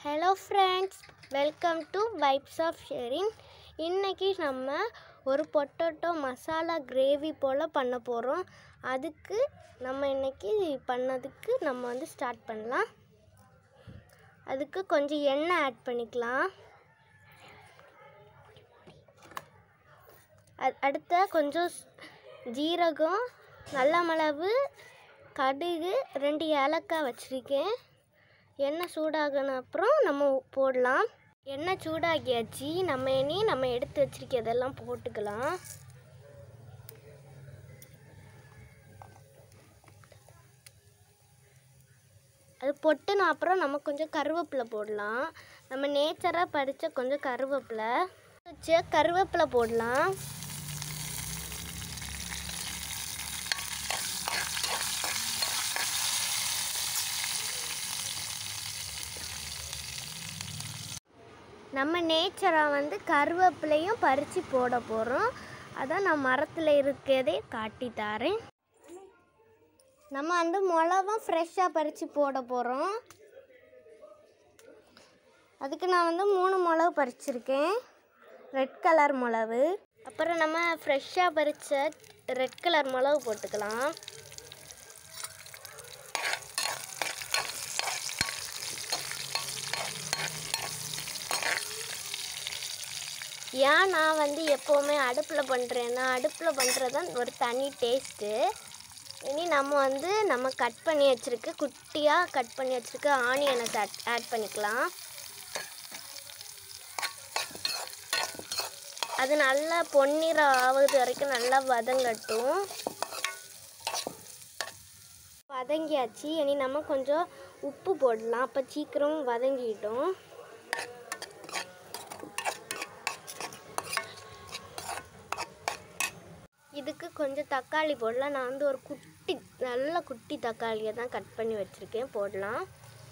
hello friends welcome to vibes of sharing இன்றைக்கி நம்ம ஒரு பொட்டேட்டோ மசாலா கிரேவி போல் பண்ண போகிறோம் அதுக்கு நம்ம இன்றைக்கி பண்ணதுக்கு நம்ம வந்து ஸ்டார்ட் பண்ணலாம் அதுக்கு கொஞ்சம் எண்ணெய் ஆட் பண்ணிக்கலாம் அ- அடுத்த கொஞ்சம் ஸ்- ஜீரகம் நல்ல மிளகு கடுகு ரெண்டு ஏலக்காய் வச்சுருக்கேன் எண்ணெய் சூடாகின அப்புறம் நம்ம உ- போடலாம் எண்ணெய் சூடாகியாச்சு நம்ம இனி நம்ம எடுத்து வச்சிருக்கிறதெல்லாம் போட்டுக்கலாம் அது பொட்டுன அப்புறம் நம்ம கொஞ்சம் கருவேப்பிலை போடலாம் நம்ம நேச்சராக பறித்த கொஞ்சம் கருவேப்பிலை வச்ச கருவேப்பிலை போடலாம் நம்ம நேச்சராக வந்து கருவேப்பிலையும் பறித்து போட போகிறோம் அதான் நான் மரத்தில் இருக்கிறதே காட்டி தாரேன் நம்ம வந்து மிளகும் ஃப்ரெஷ்ஷாக பறித்து போட போகிறோம் அதுக்கு நான் வந்து மூணு மிளகு பறிச்சிருக்கேன் ரெட் கலர் மிளகு அப்புறம் நம்ம ஃப்ரெஷ்ஷாக பறித்த ரெட் கலர் மிளகு போட்டுக்கலாம் ஏன் நான் வந்து எப்போவுமே அடுப்பில் பண்ணுறேன்னா அடுப்பில் பண்ணுறது தான் ஒரு தனி டேஸ்ட்டு இனி நம்ம வந்து நம்ம கட் பண்ணி வச்சுருக்க குட்டியாக கட் பண்ணி வச்சுருக்க ஆனியனை ஆட் ஆட் பண்ணிக்கலாம் அது நல்லா பொன்னிறம் ஆகுது வரைக்கும் நல்லா வதங்கட்டும் வதங்கியாச்சு இனி நம்ம கொஞ்சம் உப்பு போடலாம் அப்போ சீக்கிரம் வதங்கிட்டோம் இதுக்கு கொஞ்சம் தக்காளி போடலாம் நான் வந்து ஒரு குட்டி நல்ல குட்டி தக்காளியை தான் கட் பண்ணி வச்சுருக்கேன் போடலாம்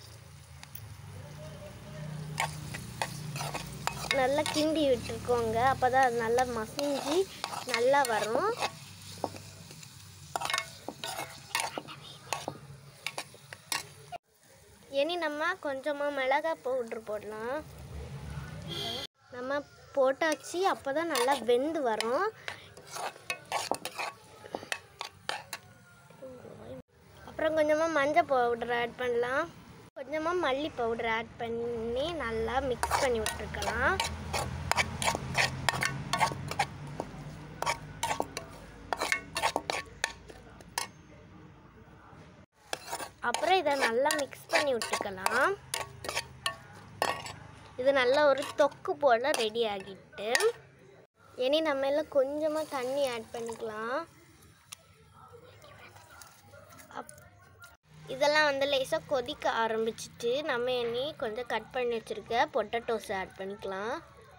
நல்லா கிண்டி விட்டுருக்கோங்க அப்போ தான் அது நல்லா மசிஞ்சு நல்லா வரும் இனி நம்ம கொஞ்சமாக மிளகாய் பவுட்ரு போடலாம் நம்ம போட்டாச்சு அப்போ தான் நல்லா வெந்து வரும் அப்புறம் கொஞ்சமாக மஞ்சள் பவுடர் ஆட் பண்ணலாம் கொஞ்சமாக மல்லி பவுடர் ஆட் பண்ணி நல்லா மிக்ஸ் பண்ணி விட்டுருக்கலாம் அப்புறம் இதை நல்லா மிக்ஸ் பண்ணி விட்டுக்கலாம் இது நல்லா ஒரு தொக்கு போல் ரெடி ஆகிட்டு இனி நம்ம எல்லாம் கொஞ்சமாக தண்ணி ஆட் பண்ணிக்கலாம் அப் இதெல்லாம் வந்து லேசாக கொதிக்க ஆரம்பிச்சிட்டு நம்ம இனி கொஞ்சம் கட் பண்ணி வச்சுருக்க பொட்டட்டோஸ் ஆட் பண்ணிக்கலாம்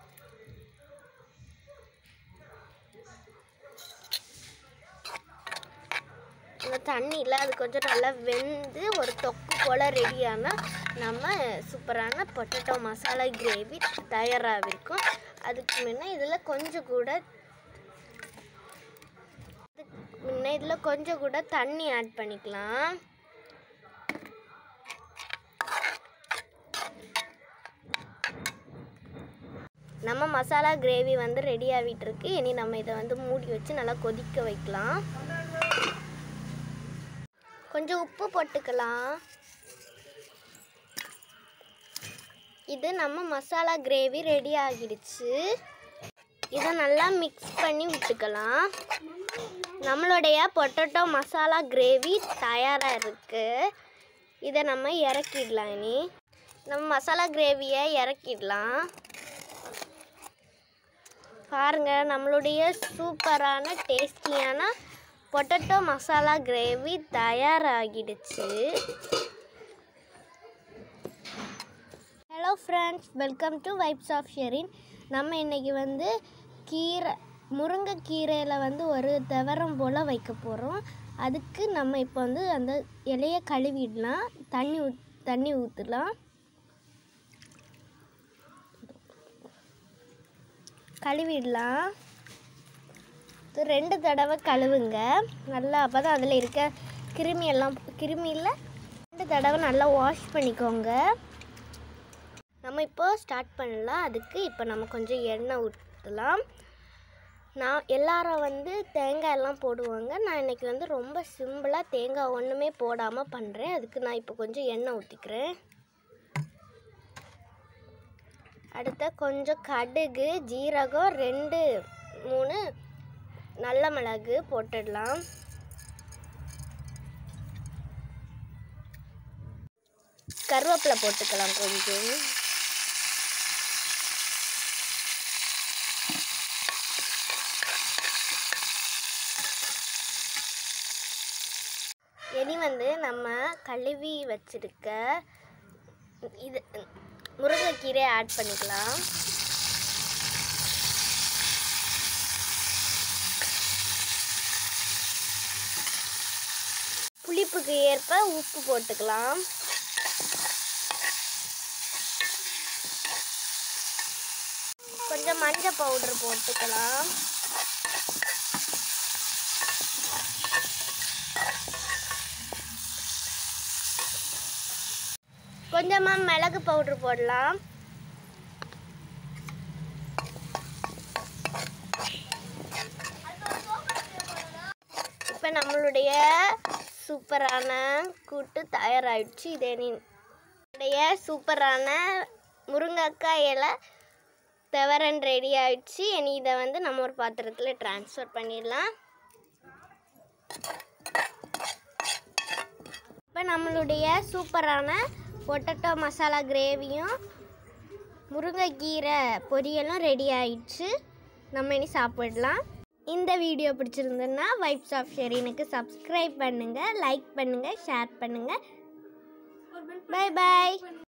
இந்த தண்ணியில் அது கொஞ்சம் நல்லா வெந்து ஒரு தொக்கு போல் ரெடியானால் நம்ம சூப்பரான பொட்டேட்டோ மசாலா கிரேவி தயாராகிருக்கும் அதுக்கு முன்னே இதில் கொஞ்சம் கூட அதுக்கு முன்ன இதில் கொஞ்சம் கூட தண்ணி ஆட் பண்ணிக்கலாம் நம்ம மசாலா கிரேவி வந்து ரெடி ஆகிட்டு இருக்கு இனி நம்ம இதை வந்து மூடி வச்சு நல்லா கொதிக்க வைக்கலாம் கொஞ்சம் உப்பு போட்டுக்கலாம் இது நம்ம மசாலா கிரேவி ரெடி ஆகிடுச்சு இதை நல்லா மிக்ஸ் பண்ணி விட்டுக்கலாம் நம்மளுடைய பொட்டேட்டோ மசாலா கிரேவி தயாராக இருக்குது இதை நம்ம இறக்கிடலாம் இனி நம்ம மசாலா கிரேவியை இறக்கிடலாம் பாருங்க நம்மளுடைய சூப்பரான டேஸ்டியான பொட்டேட்டோ மசாலா கிரேவி தயாராகிடுச்சு hello friends welcome to vibes of Sherin நம்ம இன்னைக்கு வந்து கீரை முருங்கைக்கீரையில் வந்து ஒரு துவரம் போல் வைக்க போகிறோம் அதுக்கு நம்ம இப்போ வந்து அந்த இலையை கழுவிடலாம் தண்ணி ஊத் தண்ணி ஊற்றலாம் கழுவிடலாம் இது ரெண்டு தடவை கழுவுங்க நல்லா அப்போ தான் அதில் இருக்க கிருமி எல்லாம் கிருமி இல்லை ரெண்டு தடவை நல்லா வாஷ் பண்ணிக்கோங்க நம்ம இப்போ ஸ்டார்ட் பண்ணலாம் அதுக்கு இப்போ நம்ம கொஞ்சம் எண்ணெய் ஊற்றலாம் நான் எல்லாரும் வந்து தேங்காய் எல்லாம் போடுவாங்க நான் இன்னைக்கு வந்து ரொம்ப சிம்பிளாக தேங்காய் ஒன்றுமே போடாமல் பண்ணுறேன் அதுக்கு நான் இப்போ கொஞ்சம் எண்ணெய் ஊற்றிக்கிறேன் அடுத்த கொஞ்சம் கடுகு ஜீரகம் ரெண்டு மூணு நல்ல மிளகு போட்டுடலாம் கருவேப்பிலை போட்டுக்கலாம் கொஞ்சம் இனி வந்து நம்ம கழுவி வச்சிருக்க இது முருங்கைக்கீரை ஆட் பண்ணிக்கலாம் புளிப்புக்கு ஏற்ப உப்பு போட்டுக்கலாம் கொஞ்சம் மஞ்சள் பவுடர் போட்டுக்கலாம் கொஞ்சமாக மிளகு பவுடர் போடலாம் இப்போ நம்மளுடைய சூப்பரான கூட்டு தயாராகிடுச்சு இதே என்னுடைய சூப்பரான முருங்கைக்காய் இலை துவரன் ரெடி ஆயிடுச்சு இனி இதை வந்து நம்ம ஒரு பாத்திரத்தில் ட்ரான்ஸ்ஃபர் பண்ணிடலாம் இப்போ நம்மளுடைய சூப்பரான பொட்டட்டோ மசாலா கிரேவியும் முருங்கைக்கீரை பொரியலும் ரெடி ஆயிடுச்சு நம்ம இனி சாப்பிடலாம் இந்த வீடியோ பிடிச்சிருந்ததுன்னா வைப்ஸ் ஆஃப் ஷெரீனுக்கு சப்ஸ்கிரைப் பண்ணுங்கள் லைக் பண்ணுங்கள் ஷேர் பண்ணுங்கள் பை பாய்